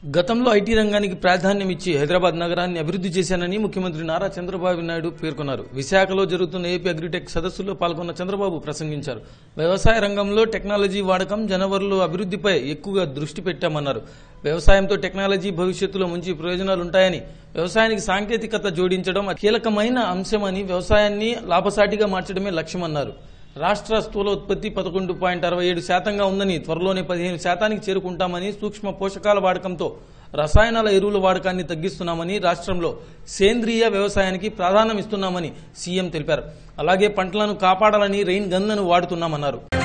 గతంలో ఐటీ రంగానికి ప్రాధాన్యం ఇచ్చి హైదరాబాద్ నగరాన్ని అభివృద్ధి చేశానని ముఖ్యమంత్రి నారా చంద్రబాబు నాయుడు పేర్కొన్నారు విశాఖలో జరుగుతున్న ఏపీ అగ్రిటెక్ సదస్సులో పాల్గొన్న చంద్రబాబు ప్రసంగించారు వ్యవసాయ రంగంలో టెక్నాలజీ వాడకం జనవరుల అభివృద్ధిపై ఎక్కువగా దృష్టి పెట్టామన్నారు వ్యవసాయంతో టెక్నాలజీ భవిష్యత్తులో మంచి ప్రయోజనాలు ఉంటాయని వ్యవసాయానికి సాంకేతికత జోడించడం కీలకమైన అంశమని వ్యవసాయాన్ని లాభసాటిగా మార్చడమే లక్ష్యమన్నారు రాష్ట్ర స్థూల ఉత్పత్తి పదకొండు పాయింట్ అరవై ఏడు శాతంగా ఉందని త్వరలోనే పదిహేను శాతానికి చేరుకుంటామని సూక్ష్మ పోషకాల వాడకంతో రసాయనాల ఎరువుల వాడకాన్ని తగ్గిస్తున్నామని రాష్ట్రంలో సేంద్రియ వ్యవసాయానికి ప్రాధాన్యం ఇస్తున్నామని సీఎం తెలిపారు అలాగే పంటలను కాపాడాలని రెయిన్ గన్లను వాడుతున్నామన్నారు